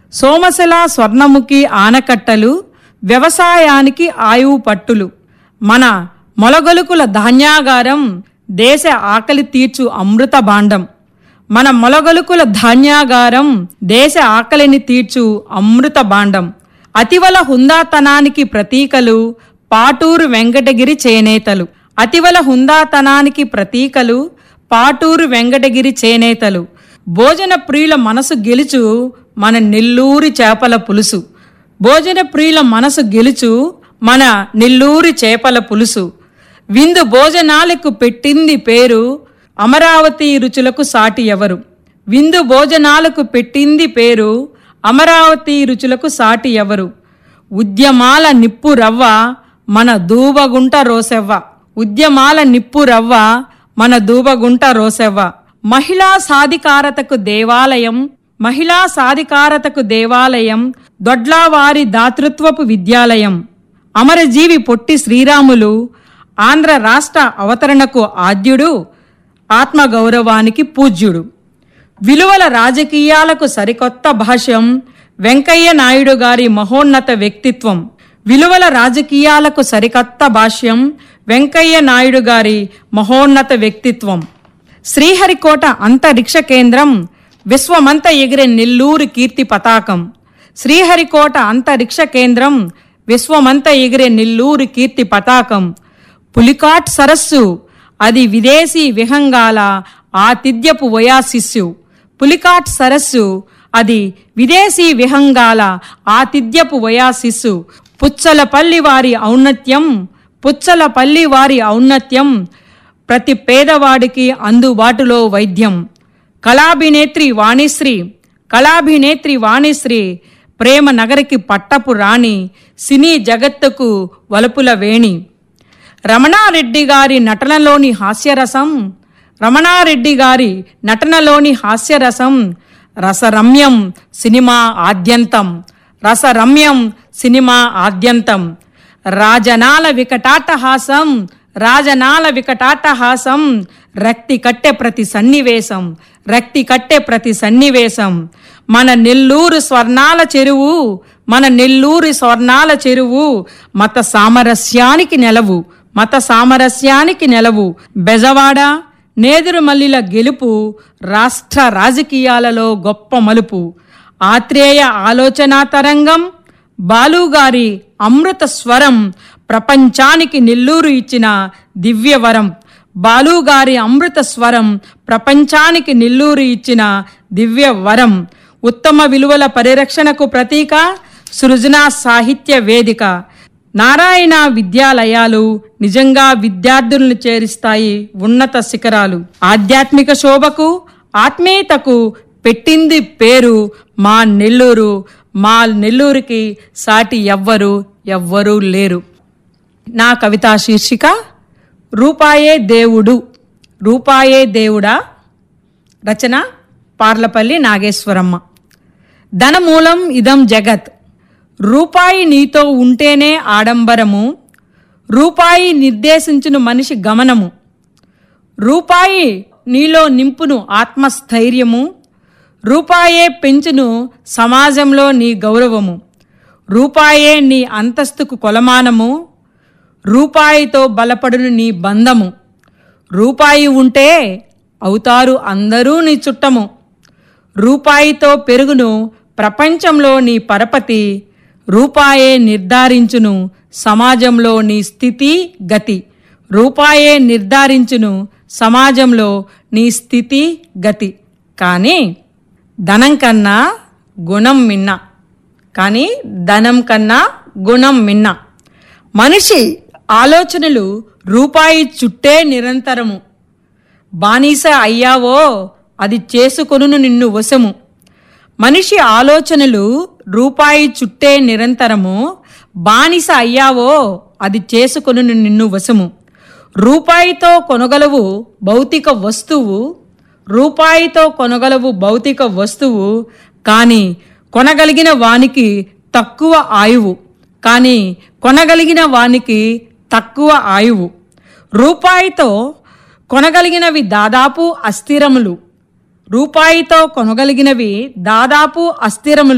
సోమశిల స్వర్ణముఖి ఆనకట్టలు వ్యవసాయానికి ఆయువు పట్టులు మన మొలగొలుకుల ధాన్యాగారం దేశ ఆకలి తీర్చు అమృత భాండం మన మొలగొలుకుల ధాన్యాగారం దేశ ఆకలిని తీర్చు అమృత భాండం అతివల హుందాతనానికి ప్రతీకలు పాటూరు వెంకటగిరి చేనేతలు అతివల హుందాతనానికి ప్రతీకలు పాటూరు వెంకటగిరి చేనేతలు భోజన ప్రియుల మనసు గెలుచు మన నెల్లూరి చేపల పులుసు భోజన ప్రియుల మనసు గెలుచు మన నెల్లూరి చేపల పులుసు విందు భోజనాలకు పెట్టింది పేరు అమరావతి రుచులకు సాటి ఎవరు విందు భోజనాలకు పెట్టింది పేరు అమరావతి రుచులకు సాటి ఎవరు ఉద్యమాల నిప్పు రవ్వ మన దూబగుంట రోసెవ్వ ఉద్యమాల నిప్పు రవ్వ మన దూబగుంట రోసెవ్వ మహిళా సాధికారతకు దేవాలయం మహిళా సాధికారతకు దేవాలయం దొడ్లావారి దాతృత్వపు విద్యాలయం అమరజీవి పొట్టి శ్రీరాములు ఆంధ్ర రాష్ట్ర అవతరణకు ఆద్యుడు ఆత్మగౌరవానికి పూజ్యుడు విలువల రాజకీయాలకు సరికొత్త భాష్యం వెంకయ్య నాయుడు గారి మహోన్నత వ్యక్తిత్వం విలువల రాజకీయాలకు సరికొత్త భాష్యం వెంకయ్య నాయుడు గారి మహోన్నత వ్యక్తిత్వం శ్రీహరికోట అంతరిక్ష కేంద్రం విశ్వమంత ఎగిరే నెల్లూరు కీర్తి పతాకం శ్రీహరికోట అంతరిక్ష కేంద్రం విశ్వమంత ఎగిరే నెల్లూరు కీర్తి పతాకం పులికాట్ సరస్సు అది విదేశీ విహంగాల ఆతిథ్యపు వయాశిస్సు పులికాట్ సరస్సు అది విదేశీ విహంగాల ఆతిథ్యపు వయాశిస్సు పుచ్చలపల్లి వారి ఔన్నత్యం పుచ్చలపల్లి వారి ఔన్నత్యం ప్రతి పేదవాడికి అందుబాటులో వైద్యం కళాభినేత్రి వాణిశ్రీ కళాభినేత్రి వాణిశ్రీ ప్రేమ నగరికి పట్టపు రాణి సినీ జగత్తుకు వలుపుల వేణి రమణారెడ్డి గారి నటనలోని హాస్యరసం రమణారెడ్డి గారి నటనలోని హాస్యరసం రసరమ్యం సినిమా ఆద్యంతం రసరమ్యం సినిమా ఆద్యంతం రాజనాల వికటాటహాసం రాజనాల వికటాటహాసం రక్తి కట్టె ప్రతి సన్నివేశం రక్తి కట్టె ప్రతి సన్నివేశం మన నెల్లూరు స్వర్ణాల చెరువు మన నెల్లూరు స్వర్ణాల చెరువు మత సామరస్యానికి నెలవు మత సామరస్యానికి నెలవు బెజవాడ నేదురుమల్లిల గెలుపు రాష్ట్ర రాజకీయాలలో గొప్ప మలుపు ఆత్రేయ ఆలోచనా తరంగం బాలుగారి అమృత స్వరం ప్రపంచానికి నెల్లూరు ఇచ్చిన దివ్యవరం బాలుగారి అమృత స్వరం ప్రపంచానికి నెల్లూరు ఇచ్చిన దివ్య వరం ఉత్తమ విలువల పరిరక్షణకు ప్రతీక సృజనా సాహిత్య వేదిక నారాయణ విద్యాలయాలు నిజంగా విద్యార్థులను చేరిస్తాయి ఉన్నత శిఖరాలు ఆధ్యాత్మిక శోభకు ఆత్మీయతకు పెట్టింది పేరు మా నెల్లూరు మా నెల్లూరుకి సాటి ఎవ్వరు ఎవ్వరూ లేరు నా కవితా శీర్షిక రూపాయే దేవుడు రూపాయే దేవుడా రచన పార్లపల్లి నాగేశ్వరమ్మ ధనమూలం ఇదం జగత్ రూపాయి నీతో ఉంటేనే ఆడంబరము రూపాయి నిర్దేశించును మనిషి గమనము రూపాయి నీలో నింపును ఆత్మస్థైర్యము రూపాయే పెంచును సమాజంలో నీ గౌరవము రూపాయే నీ అంతస్తుకు కొలమానము రూపాయితో బలపడును నీ బంధము రూపాయి ఉంటే అవుతారు అందరూ నీ చుట్టము రూపాయితో పెరుగును ప్రపంచంలో నీ పరపతి రూపాయే నిర్ధారించును సమాజంలో నీ స్థితి గతి రూపాయే నిర్ధారించును సమాజంలో నీ స్థితి గతి కానీ ధనం కన్నా గుణం మిన్న కానీ ధనం కన్నా గుణం మిన్న మనిషి ఆలోచనలు రూపాయి చుట్టే నిరంతరము బానిస అయ్యావో అది చేసుకొనును నిన్ను వశము మనిషి ఆలోచనలు రూపాయి చుట్టే నిరంతరము బానిస అయ్యావో అది చేసుకొనును నిన్ను వశము రూపాయితో కొనగలవు భౌతిక వస్తువు రూపాయితో కొనగలవు భౌతిక వస్తువు కానీ కొనగలిగిన వానికి తక్కువ ఆయువు కానీ కొనగలిగిన వానికి తక్కువ ఆయువు రూపాయితో కొనగలిగినవి దాదాపు అస్థిరములు రూపాయితో కొనగలిగినవి దాదాపు అస్థిరములు